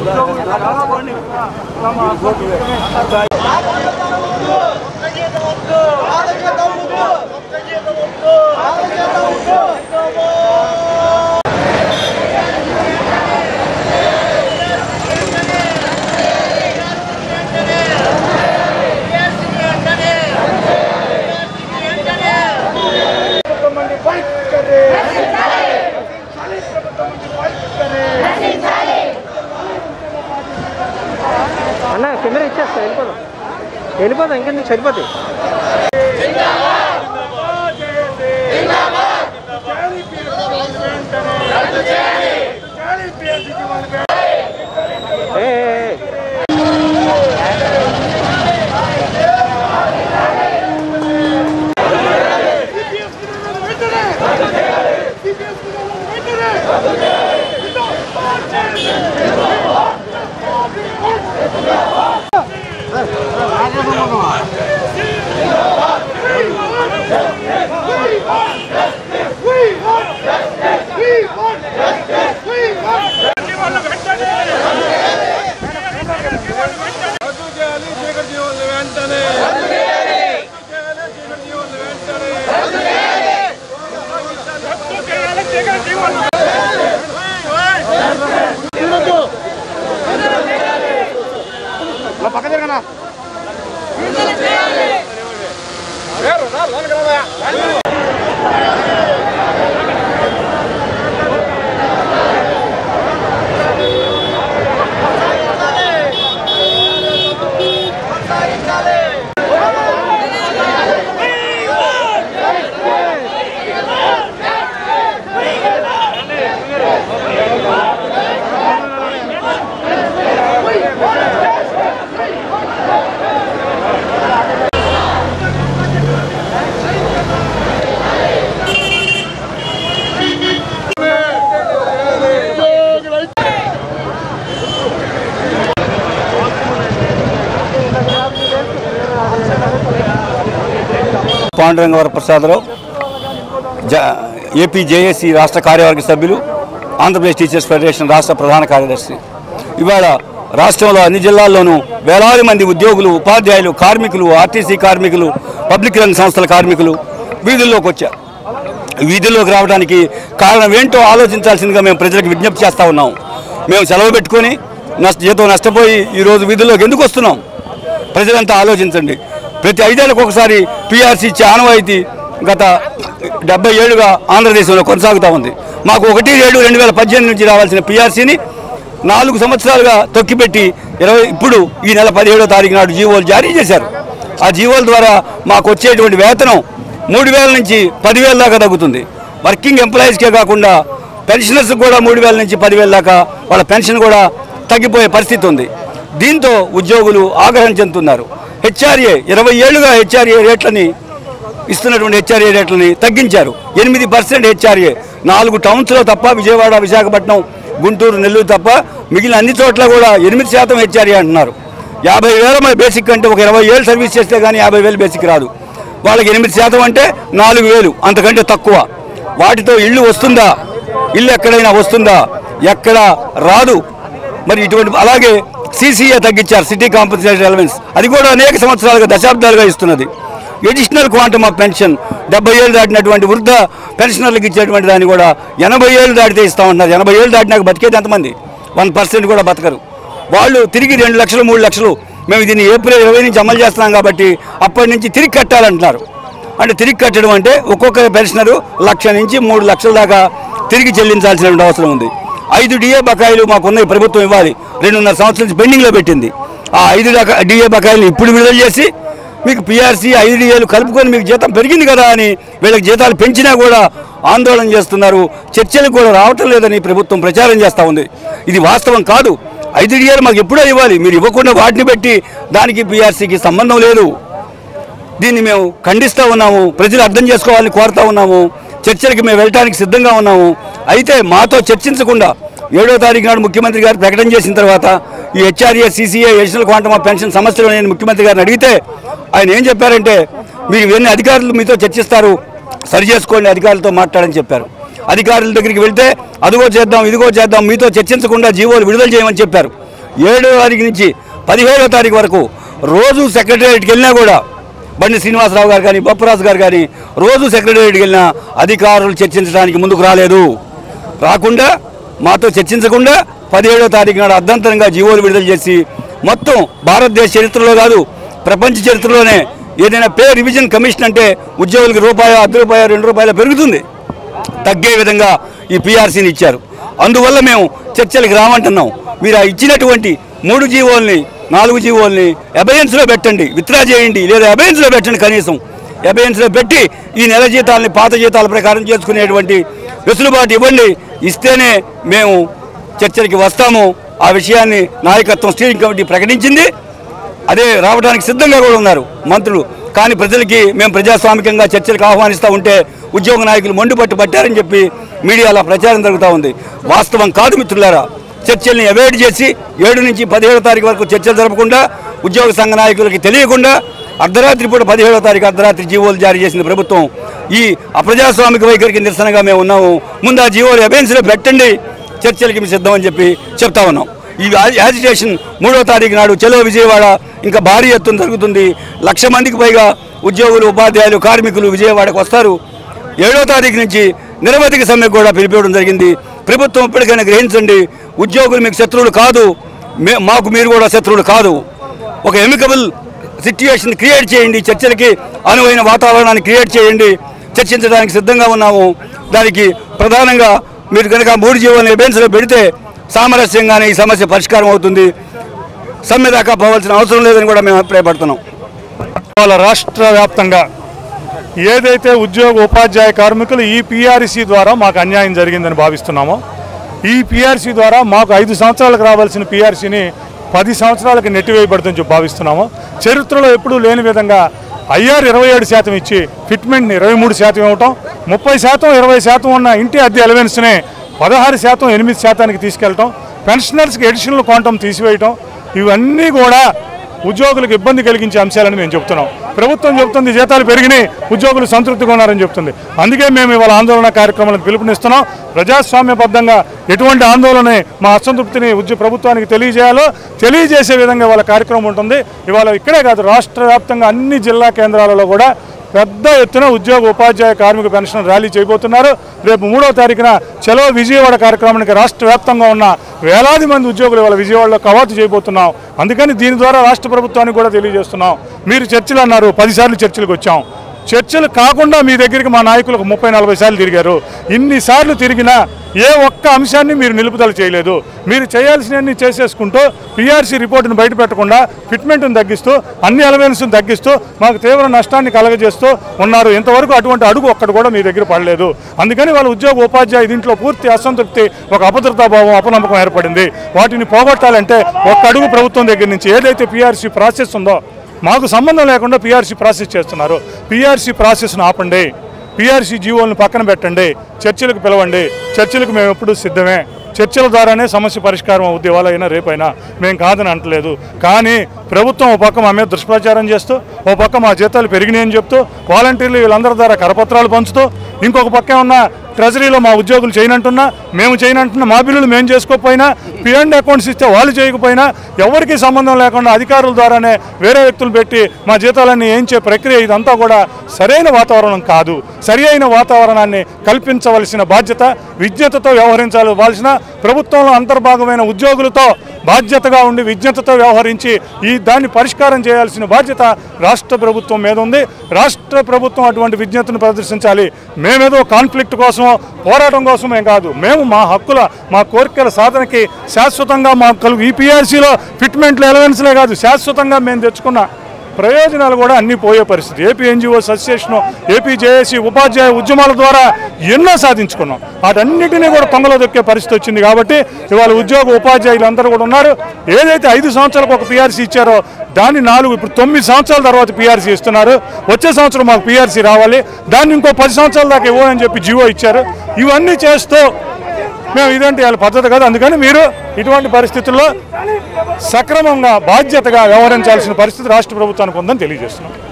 అన్న కెమెరా ఇచ్చేస్తా వెళ్ళిపోదాం వెళ్ళిపోదాం ఇంకెందుకు సరిపోతాయి ఏ, ఏ, ఏ. రద్దు చేయాలి చీకటి జీవుల్ని వెంటనే రద్దు చేయాలి చీకటి జీవుల్ని వెంటనే రద్దు చేయాలి చీకటి జీవుల్ని పక్క జరగనా పాండురంగ వరప్రసాదరావు జ ఏపీ జేఏసీ రాష్ట్ర కార్యవర్గ సభ్యులు ఆంధ్రప్రదేశ్ టీచర్స్ ఫెడరేషన్ రాష్ట్ర ప్రధాన కార్యదర్శి ఇవాళ రాష్ట్రంలో అన్ని జిల్లాల్లోనూ వేలాది మంది ఉద్యోగులు ఉపాధ్యాయులు కార్మికులు ఆర్టీసీ కార్మికులు పబ్లిక్ రంగ సంస్థల కార్మికులు వీధుల్లోకి వచ్చారు వీధుల్లోకి రావడానికి కారణం ఏంటో ఆలోచించాల్సిందిగా మేము ప్రజలకు విజ్ఞప్తి చేస్తూ ఉన్నాం మేము సెలవు పెట్టుకొని నష్ట జీతం నష్టపోయి ఈరోజు వీధుల్లోకి ఎందుకు వస్తున్నాం ప్రజలంతా ఆలోచించండి ప్రతి ఐదేళ్ళకు ఒకసారి పీఆర్సీ ఇచ్చే ఆనవాయితీ గత డెబ్బై ఏళ్ళుగా ఆంధ్రదేశంలో కొనసాగుతూ ఉంది మాకు ఒకటి ఏడు రెండు వేల పద్దెనిమిది నుంచి రావాల్సిన పీఆర్సీని నాలుగు సంవత్సరాలుగా తొక్కిపెట్టి ఇరవై ఇప్పుడు ఈ నెల పదిహేడో తారీఖు నాడు జీవోలు జారీ చేశారు ఆ జీవోల ద్వారా మాకు వచ్చేటువంటి వేతనం మూడు వేల నుంచి పదివేల దాకా తగ్గుతుంది వర్కింగ్ ఎంప్లాయీస్కే కాకుండా పెన్షనర్స్ కూడా మూడు వేల నుంచి పదివేల దాకా వాళ్ళ పెన్షన్ కూడా తగ్గిపోయే పరిస్థితి ఉంది దీంతో ఉద్యోగులు ఆగ్రహం చెందుతున్నారు హెచ్ఆర్ఏ ఇరవై ఏళ్ళుగా హెచ్ఆర్ఏ రేట్లని ఇస్తున్నటువంటి హెచ్ఆర్ఏ రేట్లని తగ్గించారు ఎనిమిది పర్సెంట్ హెచ్ఆర్ఏ నాలుగు టౌన్స్లో తప్ప విజయవాడ విశాఖపట్నం గుంటూరు నెల్లూరు తప్ప మిగిలిన అన్ని చోట్ల కూడా ఎనిమిది శాతం హెచ్ఆర్ఏ అంటున్నారు యాభై వేల మన బేసిక్ అంటే ఒక ఇరవై ఏళ్ళు సర్వీస్ చేస్తే కానీ యాభై వేలు బేసిక్ రాదు వాళ్ళకి ఎనిమిది శాతం అంటే నాలుగు వేలు అంతకంటే తక్కువ వాటితో ఇల్లు వస్తుందా ఇల్లు ఎక్కడైనా వస్తుందా ఎక్కడ రాదు మరి ఇటువంటి అలాగే సీసీఏ తగ్గించారు సిటీ కాంపన్సేషన్ ఎలవెన్స్ అది కూడా అనేక సంవత్సరాలుగా దశాబ్దాలుగా ఇస్తున్నది ఎడిషనల్ క్వాంటమ్ ఆఫ్ పెన్షన్ డెబ్బై ఏళ్ళు దాటినటువంటి వృద్ధ పెన్షనర్లకు ఇచ్చేటువంటి దాన్ని కూడా ఎనభై ఏళ్ళు దాటితే ఇస్తామన్నారు ఎనభై ఏళ్ళు దాటినాక బతికేది ఎంతమంది వన్ పర్సెంట్ కూడా బతకరు వాళ్ళు తిరిగి రెండు లక్షలు మూడు లక్షలు మేము దీన్ని ఏప్రిల్ ఇరవై నుంచి అమలు చేస్తున్నాం కాబట్టి అప్పటి నుంచి తిరిగి కట్టాలంటున్నారు అంటే తిరిగి కట్టడం అంటే ఒక్కొక్క పెన్షనరు లక్ష నుంచి మూడు లక్షల దాకా తిరిగి చెల్లించాల్సిన అవసరం ఉంది ఐదు డిఏ బకాయిలు మాకున్న ప్రభుత్వం ఇవ్వాలి రెండున్నర సంవత్సరం నుంచి పెండింగ్లో పెట్టింది ఆ ఐదు రక- డిఏ బకాయిలు ఇప్పుడు విడుదల చేసి మీకు పిఆర్సీ ఐదు డిఏలు కలుపుకొని మీకు జీతం పెరిగింది కదా అని వీళ్ళకి జీతాలు పెంచినా కూడా ఆందోళన చేస్తున్నారు చర్చలకు కూడా రావటం లేదని ప్రభుత్వం ప్రచారం చేస్తూ ఉంది ఇది వాస్తవం కాదు ఐదు డిఏలు మాకు ఎప్పుడో ఇవ్వాలి మీరు ఇవ్వకుండా వాటిని పెట్టి దానికి పిఆర్సీకి సంబంధం లేదు దీన్ని మేము ఖండిస్తూ ఉన్నాము ప్రజలు అర్థం చేసుకోవాలని కోరుతా ఉన్నాము చర్చలకు మేము వెళ్ళడానికి సిద్ధంగా ఉన్నాము అయితే మాతో చర్చించకుండా ఏడో తారీఖు నాడు ముఖ్యమంత్రి గారు ప్రకటన చేసిన తర్వాత ఈ HRA CCA additional quantum of pension సమస్యలు నేను ముఖ్యమంత్రి గారిని అడిగితే ఆయన ఏం చెప్పారంటే మీరు ఇవన్నీ అధికారులు మీతో చర్చిస్తారు సరి చేసుకోండి అధికారులతో మాట్లాడని చెప్పారు అధికారుల దగ్గరికి వెళ్తే అదిగో చేద్దాం ఇదిగో చేద్దాం మీతో చర్చించకుండా జీవోలు విడుదల చేయమని చెప్పారు ఏడో తారీఖు నుంచి పదిహేడో తారీఖు వరకు రోజు సెక్రటేరియట్కి వెళ్ళినా కూడా బండి శ్రీనివాసరావు గారు కానీ బొప్పరాజు గారు కానీ రోజు సెక్రటేరియట్కి వెళ్ళినా అధికారులు చర్చించడానికి ముందుకు రాలేదు రాకుండా మాతో చర్చించకుండా పదిహేడో తారీఖు నాడు అర్ధంతరంగా జీవోలు విడుదల చేసి మొత్తం భారతదేశ చరిత్రలో కాదు ప్రపంచ చరిత్రలోనే ఏదైనా పే రివిజన్ కమిషన్ అంటే ఉద్యోగులకు రూపాయి అర్ధ రూపాయి రెండు రూపాయలు పెరుగుతుంది తగ్గే విధంగా ఈ పీఆర్సీని ఇచ్చారు అందువల్ల మేము చర్చలకు రామంటున్నాం మీరు ఆ ఇచ్చినటువంటి మూడు జీవోల్ని నాలుగు జీవోల్ని అబయన్స్లో పెట్టండి విత్డ్రా చేయండి లేదా అబయన్స్లో పెట్టండి కనీసం అబయన్స్లో పెట్టి ఈ నెల జీతాలని పాత జీతాల ప్రకారం చేసుకునేటువంటి వెసులుబాటు ఇవ్వండి ఇస్తేనే మేము చర్చలకి వస్తాము ఆ విషయాన్ని నాయకత్వం స్టీరింగ్ కమిటీ ప్రకటించింది అదే రావడానికి సిద్ధంగా కూడా ఉన్నారు మంత్రులు కానీ ప్రజలకి మేము ప్రజాస్వామికంగా చర్చలకు ఆహ్వానిస్తూ ఉంటే ఉద్యోగ నాయకులు మొండిపట్టు పట్టారని చెప్పి మీడియాలో ప్రచారం జరుగుతూ ఉంది వాస్తవం కాదు మిత్రులారా చర్చల్ని అవాయిడ్ చేసి ఏడు నుంచి పదిహేడో తారీఖు వరకు చర్చలు జరపకుండా ఉద్యోగ సంఘ నాయకులకి తెలియకుండా అర్ధరాత్రి పూట పదిహేడో తారీఖు అర్ధరాత్రి జీవోలు జారీ చేసింది ప్రభుత్వం ఈ అప్రజాస్వామిక వైఖరికి నిరసనగా మేము ఉన్నాము ముందు ఆ జీవోలు అబెన్స్లో పెట్టండి చర్చలకి మేము సిద్ధం అని చెప్పి చెప్తా ఉన్నాం ఈ యాజిటేషన్ మూడో తారీఖు నాడు చలో విజయవాడ ఇంకా భారీ ఎత్తున జరుగుతుంది లక్ష మందికి పైగా ఉద్యోగులు ఉపాధ్యాయులు కార్మికులు విజయవాడకు వస్తారు ఏడో తారీఖు నుంచి నిరవధిక సమ్మె కూడా పిలిపించడం జరిగింది ప్రభుత్వం ఇప్పటికైనా గ్రహించండి ఉద్యోగులు మీకు శత్రువులు కాదు మే మాకు మీరు కూడా శత్రువులు కాదు ఒక ఎమికబుల్ సిట్యుయేషన్ క్రియేట్ చేయండి చర్చలకి అనువైన వాతావరణాన్ని క్రియేట్ చేయండి చర్చించడానికి సిద్ధంగా ఉన్నాము దానికి ప్రధానంగా మీరు కనుక మూడు జీవోలను ఎబెన్స్లో పెడితే సామరస్యంగానే ఈ సమస్య పరిష్కారం అవుతుంది సమ్మె దాకా పోవాల్సిన అవసరం లేదని కూడా మేము అభిప్రాయపడుతున్నాం వాళ్ళ రాష్ట్ర వ్యాప్తంగా ఏదైతే ఉద్యోగ ఉపాధ్యాయ కార్మికులు ఈ పిఆర్సీ ద్వారా మాకు అన్యాయం జరిగిందని భావిస్తున్నామో ఈ పిఆర్సీ ద్వారా మాకు ఐదు సంవత్సరాలకు రావాల్సిన పిఆర్సీని పది సంవత్సరాలకు నెట్టివేయబడుతుందని చెప్పి భావిస్తున్నాము చరిత్రలో ఎప్పుడూ లేని విధంగా ఐఆర్ ఇరవై ఏడు శాతం ఇచ్చి ఫిట్మెంట్ని ఇరవై మూడు శాతం ఇవ్వటం ముప్పై శాతం ఇరవై శాతం ఉన్న ఇంటి అద్దె అలవెన్స్ని పదహారు శాతం ఎనిమిది శాతానికి తీసుకెళ్ళటం పెన్షనర్స్కి అడిషనల్ క్వాంటం తీసివేయటం ఇవన్నీ కూడా ఉద్యోగులకు ఇబ్బంది కలిగించే అంశాలని మేము చెప్తున్నాం ప్రభుత్వం చెప్తుంది జీతాలు పెరిగినాయి ఉద్యోగులు సంతృప్తిగా ఉన్నారని చెప్తుంది అందుకే మేము ఇవాళ ఆందోళన కార్యక్రమాలకు పిలుపునిస్తున్నాం ప్రజాస్వామ్యబద్ధంగా ఎటువంటి ఆందోళన మా అసంతృప్తిని ఉద్యోగ ప్రభుత్వానికి తెలియజేయాలో తెలియజేసే విధంగా ఇవాళ కార్యక్రమం ఉంటుంది ఇవాళ ఇక్కడే కాదు రాష్ట్ర వ్యాప్తంగా అన్ని జిల్లా కేంద్రాలలో కూడా పెద్ద ఎత్తున ఉద్యోగ ఉపాధ్యాయ కార్మిక పెన్షన్ ర్యాలీ చేయబోతున్నారు రేపు మూడవ తారీఖున చలో విజయవాడ కార్యక్రమానికి రాష్ట్ర వ్యాప్తంగా ఉన్న వేలాది మంది ఉద్యోగులు ఇవాళ విజయవాడలో కవాతు చేయబోతున్నాం అందుకని దీని ద్వారా రాష్ట్ర ప్రభుత్వానికి కూడా తెలియజేస్తున్నాం మీరు చర్చలు అన్నారు పదిసార్లు చర్చలకు వచ్చాం చర్చలు కాకుండా మీ దగ్గరికి మా నాయకులకు ముప్పై నలభై సార్లు తిరిగారు ఇన్నిసార్లు తిరిగినా ఏ ఒక్క అంశాన్ని మీరు నిలుపుదల చేయలేదు మీరు చేయాల్సినవన్నీ చేసేసుకుంటూ పీఆర్సీ రిపోర్టును బయట పెట్టకుండా ఫిట్మెంట్ను తగ్గిస్తూ అన్ని అలవెన్స్ను తగ్గిస్తూ మాకు తీవ్ర నష్టాన్ని కలగజేస్తూ ఉన్నారు ఇంతవరకు అటువంటి అడుగు ఒక్కడు కూడా మీ దగ్గర పడలేదు అందుకని వాళ్ళ ఉద్యోగ ఉపాధ్యాయ దీంట్లో పూర్తి అసంతృప్తి ఒక అభద్రతాభావం అపనమ్మకం ఏర్పడింది వాటిని పోగొట్టాలంటే ఒక్క అడుగు ప్రభుత్వం దగ్గర నుంచి ఏదైతే పీఆర్సీ ప్రాసెస్ ఉందో మాకు సంబంధం లేకుండా పీఆర్సీ ప్రాసెస్ చేస్తున్నారు పీఆర్సీ ప్రాసెస్ను ఆపండి పీఆర్సీ జీవోలను పక్కన పెట్టండి చర్చలకు పిలవండి చర్చలకు మేము ఎప్పుడూ సిద్ధమే చర్చల ద్వారానే సమస్య పరిష్కారం అవుద్ది ఇవాళ అయినా రేపైనా మేము కాదని అంటలేదు కానీ ప్రభుత్వం ఓ పక్క మా మీద దుష్ప్రచారం చేస్తూ ఓ పక్క మా జీతాలు పెరిగినాయని చెప్తూ వాలంటీర్లు వీళ్ళందరి ద్వారా కరపత్రాలు పంచుతూ ఇంకొక పక్క ఉన్న ట్రెజరీలో మా ఉద్యోగులు చేయనంటున్నా మేము చేయనంటున్నా మా బిల్లులు మేము చేసుకోకపోయినా పిఎండ్ అకౌంట్స్ ఇస్తే వాళ్ళు చేయకపోయినా ఎవరికి సంబంధం లేకుండా అధికారుల ద్వారానే వేరే వ్యక్తులు పెట్టి మా జీతాలన్నీ ఏంచే ప్రక్రియ ఇదంతా కూడా సరైన వాతావరణం కాదు సరి అయిన వాతావరణాన్ని కల్పించవలసిన బాధ్యత విజ్ఞతతో వ్యవహరించవలసిన ప్రభుత్వంలో అంతర్భాగమైన ఉద్యోగులతో బాధ్యతగా ఉండి విజ్ఞతతో వ్యవహరించి ఈ దాన్ని పరిష్కారం చేయాల్సిన బాధ్యత రాష్ట్ర ప్రభుత్వం మీద ఉంది రాష్ట్ర ప్రభుత్వం అటువంటి విజ్ఞతను ప్రదర్శించాలి మేమేదో కాన్ఫ్లిక్ట్ కోసమో పోరాటం కోసమేం కాదు మేము మా హక్కుల మా కోరికల సాధనకి శాశ్వతంగా మా కలుగు ఈ పిఆర్సీలో ఫిట్మెంట్లు ఎలవెన్స్లే కాదు శాశ్వతంగా మేము తెచ్చుకున్న ప్రయోజనాలు కూడా అన్నీ పోయే పరిస్థితి AP NGOs association AP JAC ఉపాధ్యాయ ఉద్యమాల ద్వారా ఎన్నో సాధించుకున్నాం వాటన్నిటినీ కూడా తొంగలో దొక్కే పరిస్థితి వచ్చింది కాబట్టి ఇవాళ ఉద్యోగ ఉపాధ్యాయులు అందరూ కూడా ఉన్నారు ఏదైతే ఐదు సంవత్సరాలకు ఒక పిఆర్సీ ఇచ్చారో దాన్ని నాలుగు ఇప్పుడు తొమ్మిది సంవత్సరాల తర్వాత పిఆర్సీ ఇస్తున్నారు వచ్చే సంవత్సరం మాకు పిఆర్సీ రావాలి దాన్ని ఇంకో పది సంవత్సరాల దాకా ఇవ్వని చెప్పి జివో ఇచ్చారు ఇవన్నీ చేస్తూ మేము ఇదంటే వాళ్ళ పద్ధతి కాదు అందుకని మీరు ఇటువంటి పరిస్థితుల్లో సక్రమంగా బాధ్యతగా వ్యవహరించాల్సిన పరిస్థితి రాష్ట్ర ప్రభుత్వానికి ఉందని తెలియజేస్తున్నాం